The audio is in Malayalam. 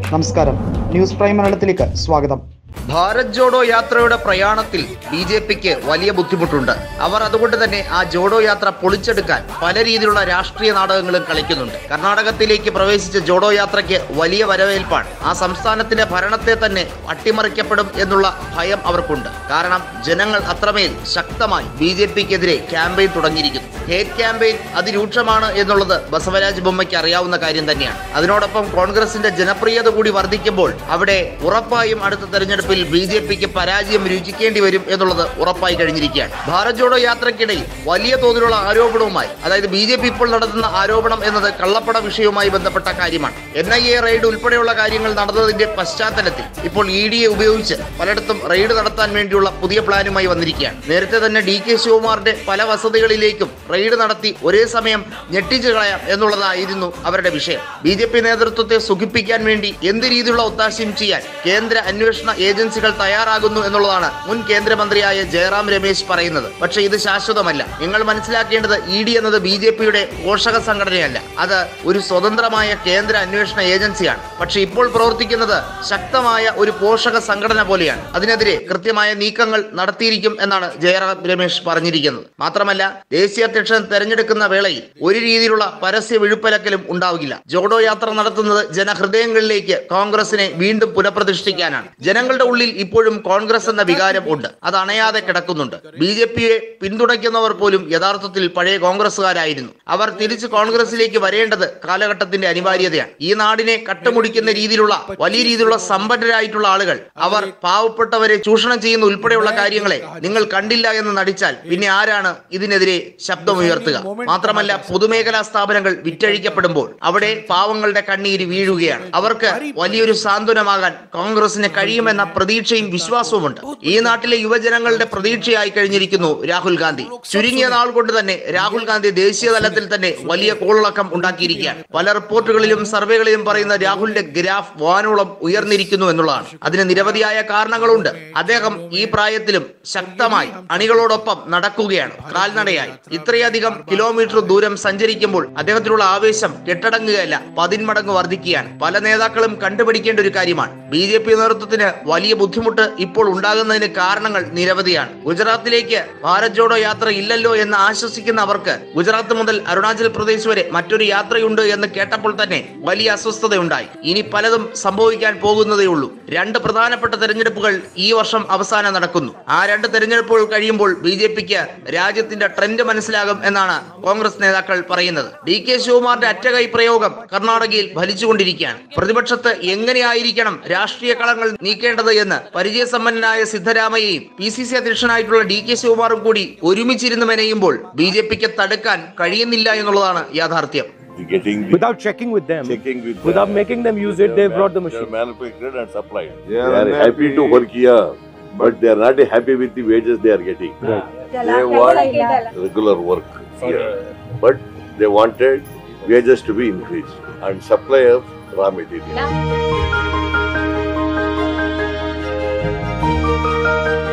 നമസ്കാരം ന്യൂസ് പ്രൈം മലയാളത്തിലേക്ക് സ്വാഗതം ഭാരത് ജോഡോ യാത്രയുടെ പ്രയാണത്തിൽ ബി ജെ പിക്ക് വലിയ ബുദ്ധിമുട്ടുണ്ട് അവർ അതുകൊണ്ട് തന്നെ ആ ജോഡോ യാത്ര പൊളിച്ചെടുക്കാൻ പല രീതിയിലുള്ള രാഷ്ട്രീയ നാടകങ്ങളും കളിക്കുന്നുണ്ട് കർണാടകത്തിലേക്ക് പ്രവേശിച്ച ജോഡോ യാത്രയ്ക്ക് വലിയ വരവേൽപ്പാണ് ആ സംസ്ഥാനത്തിന്റെ ഭരണത്തെ തന്നെ അട്ടിമറിക്കപ്പെടും എന്നുള്ള ഭയം അവർക്കുണ്ട് കാരണം ജനങ്ങൾ അത്രമേൽ ശക്തമായി ബി ജെ പിക്കെതിരെ ക്യാമ്പയിൻ തുടങ്ങിയിരിക്കുന്നു ഹേറ്റ് ക്യാമ്പയിൻ അതിരൂക്ഷമാണ് എന്നുള്ളത് ബസവരാജ് ബൊമ്മയ്ക്ക് അറിയാവുന്ന കാര്യം തന്നെയാണ് അതിനോടൊപ്പം കോൺഗ്രസിന്റെ ജനപ്രിയത കൂടി വർദ്ധിക്കുമ്പോൾ അവിടെ ഉറപ്പായും അടുത്ത തെരഞ്ഞെടുപ്പിൽ ബി ജെ പിക്ക് പരാജയം രുചിക്കേണ്ടി വരും എന്നുള്ളത് ഉറപ്പായി കഴിഞ്ഞിരിക്കുകയാണ് ഭാരത് ജോഡോ യാത്രക്കിടയിൽ വലിയ തോതിലുള്ള ആരോപണവുമായി അതായത് ബി ജെ പി ഇപ്പോൾ നടത്തുന്ന ആരോപണം എന്നത് കള്ളപ്പണ വിഷയവുമായി ബന്ധപ്പെട്ട കാര്യമാണ് എൻ ഐ എ റെയ്ഡ് ഉൾപ്പെടെയുള്ള കാര്യങ്ങൾ നടന്നതിന്റെ പശ്ചാത്തലത്തിൽ ഇപ്പോൾ ഇ ഡിയെ ഉപയോഗിച്ച് പലയിടത്തും റെയ്ഡ് നടത്താൻ വേണ്ടിയുള്ള പുതിയ പ്ലാനുമായി വന്നിരിക്കുകയാണ് നേരത്തെ തന്നെ ഡി കെ ശിവകുമാറിന്റെ പല വസതികളിലേക്കും റെയ്ഡ് നടത്തി ഒരേ സമയം ഞെട്ടിച്ചു കളയാം എന്നുള്ളതായിരുന്നു അവരുടെ വിഷയം ബി ജെ പി നേതൃത്വത്തെ സുഖിപ്പിക്കാൻ വേണ്ടി എന്ത് രീതിയിലുള്ള ഒത്താശയും ചെയ്യാൻ കേന്ദ്ര അന്വേഷണ ഏജൻസികൾ തയ്യാറാകുന്നു എന്നുള്ളതാണ് മുൻ കേന്ദ്രമന്ത്രിയായ ജയറാം രമേശ് പറയുന്നത് പക്ഷേ ഇത് ശാശ്വതമല്ല നിങ്ങൾ മനസ്സിലാക്കേണ്ടത് ഇ ഡി എന്നത് ബി ജെ പിയുടെ പോഷക സംഘടനയല്ല അത് ഒരു സ്വതന്ത്രമായ കേന്ദ്ര അന്വേഷണ ഏജൻസിയാണ് പക്ഷേ ഇപ്പോൾ പ്രവർത്തിക്കുന്നത് ശക്തമായ ഒരു പോഷക സംഘടന പോലെയാണ് അതിനെതിരെ കൃത്യമായ നീക്കങ്ങൾ നടത്തിയിരിക്കും എന്നാണ് ജയറാം രമേശ് പറഞ്ഞിരിക്കുന്നത് മാത്രമല്ല ദേശീയ അധ്യക്ഷൻ തെരഞ്ഞെടുക്കുന്ന വേളയിൽ ഒരു രീതിയിലുള്ള പരസ്യ വിഴുപ്പലക്കലും ഉണ്ടാവില്ല ജോഡോ യാത്ര നടത്തുന്നത് ജനഹൃദയങ്ങളിലേക്ക് കോൺഗ്രസിനെ വീണ്ടും പുനഃപ്രതിഷ്ഠിക്കാനാണ് ജനങ്ങളുടെ ഉള്ളിൽ ഇപ്പോഴും കോൺഗ്രസ് എന്ന വികാരം ഉണ്ട് അത് അണയാതെ കിടക്കുന്നുണ്ട് ബി ജെ പിയെ പിന്തുണയ്ക്കുന്നവർ പോലും യഥാർത്ഥത്തിൽ പഴയ കോൺഗ്രസ്സുകാരായിരുന്നു അവർ തിരിച്ച് കോൺഗ്രസിലേക്ക് വരേണ്ടത് കാലഘട്ടത്തിന്റെ അനിവാര്യതയാണ് ഈ നാടിനെ കട്ടുമുടിക്കുന്ന രീതിയിലുള്ള വലിയ രീതിയിലുള്ള സമ്പന്നരായിട്ടുള്ള ആളുകൾ അവർ പാവപ്പെട്ടവരെ ചൂഷണം ചെയ്യുന്ന ഉൾപ്പെടെയുള്ള കാര്യങ്ങളെ നിങ്ങൾ കണ്ടില്ല എന്ന് നടിച്ചാൽ പിന്നെ ആരാണ് ഇതിനെതിരെ ശബ്ദമുയർത്തുക മാത്രമല്ല പൊതുമേഖലാ സ്ഥാപനങ്ങൾ വിറ്റഴിക്കപ്പെടുമ്പോൾ അവിടെ പാവങ്ങളുടെ കണ്ണീര് വീഴുകയാണ് അവർക്ക് വലിയൊരു സാന്ത്വനമാകാൻ കോൺഗ്രസിന് കഴിയുമെന്ന പ്രതീക്ഷയും വിശ്വാസവുമുണ്ട് ഈ നാട്ടിലെ യുവജനങ്ങളുടെ പ്രതീക്ഷയായി കഴിഞ്ഞിരിക്കുന്നു രാഹുൽ ഗാന്ധി ചുരുങ്ങിയ നാൾ കൊണ്ട് തന്നെ രാഹുൽ ഗാന്ധി ദേശീയ തലത്തിൽ തന്നെ വലിയ കോളിളക്കം ഉണ്ടാക്കിയിരിക്കുകയാണ് പല റിപ്പോർട്ടുകളിലും സർവേകളിലും പറയുന്ന രാഹുലിന്റെ ഗ്രാഫ് വാനോളം ഉയർന്നിരിക്കുന്നു എന്നുള്ളതാണ് അതിന് നിരവധിയായ കാരണങ്ങളുണ്ട് അദ്ദേഹം ഈ പ്രായത്തിലും ശക്തമായി അണികളോടൊപ്പം നടക്കുകയാണ് കാൽനടയായി ഇത്രയധികം കിലോമീറ്റർ ദൂരം സഞ്ചരിക്കുമ്പോൾ അദ്ദേഹത്തിനുള്ള ആവേശം കെട്ടടങ്ങുകയല്ല പതിന്മടങ്ങ് വർദ്ധിക്കുകയാണ് പല നേതാക്കളും കണ്ടുപിടിക്കേണ്ട ഒരു കാര്യമാണ് ബി ജെ പി നേതൃത്വത്തിന് വലിയ ബുദ്ധിമുട്ട് ഇപ്പോൾ ഉണ്ടാകുന്നതിന് കാരണങ്ങൾ നിരവധിയാണ് ഗുജറാത്തിലേക്ക് ഭാരത് ജോഡോ യാത്ര ഇല്ലല്ലോ എന്ന് ആശ്വസിക്കുന്ന അവർക്ക് ഗുജറാത്ത് മുതൽ അരുണാചൽ പ്രദേശ് വരെ മറ്റൊരു യാത്രയുണ്ട് എന്ന് കേട്ടപ്പോൾ തന്നെ വലിയ അസ്വസ്ഥതയുണ്ടായി ഇനി പലതും സംഭവിക്കാൻ പോകുന്നതേ ഉള്ളൂ രണ്ട് പ്രധാനപ്പെട്ട തെരഞ്ഞെടുപ്പുകൾ ഈ വർഷം അവസാനം നടക്കുന്നു ആ രണ്ട് തെരഞ്ഞെടുപ്പുകൾ കഴിയുമ്പോൾ ബി ജെ പിക്ക് രാജ്യത്തിന്റെ ട്രെൻഡ് മനസ്സിലാകും എന്നാണ് കോൺഗ്രസ് നേതാക്കൾ പറയുന്നത് ഡി കെ ശിവകുമാറിന്റെ അറ്റകൈ പ്രയോഗം കർണാടകയിൽ ഫലിച്ചുകൊണ്ടിരിക്കുകയാണ് പ്രതിപക്ഷത്ത് എങ്ങനെയായിരിക്കണം രാഷ്ട്രീയ കളങ്ങൾ നീക്കേണ്ടത് എന്ന് പരിചയസമ്പന്നനായ സിദ്ധരാമയ്യയും പി സി സി അധ്യക്ഷനായിട്ടുള്ള ഡി കെ ശിവകുമാറും കൂടി ഒരുമിച്ചിരുന്ന് മെനയുമ്പോൾ ബി ജെ പിക്ക് തടുക്കാൻ കഴിയുന്നില്ല എന്നുള്ളതാണ് യാഥാർത്ഥ്യം getting the without checking with them, checking with without the- making them use it, they they are brought the man- they are machine. manufactured and supplied. They Yeah, are unhappy. happy to work here, but they are not happy with the wages they are getting. They want regular work here, but they wanted wages to be increased and supply of raw material.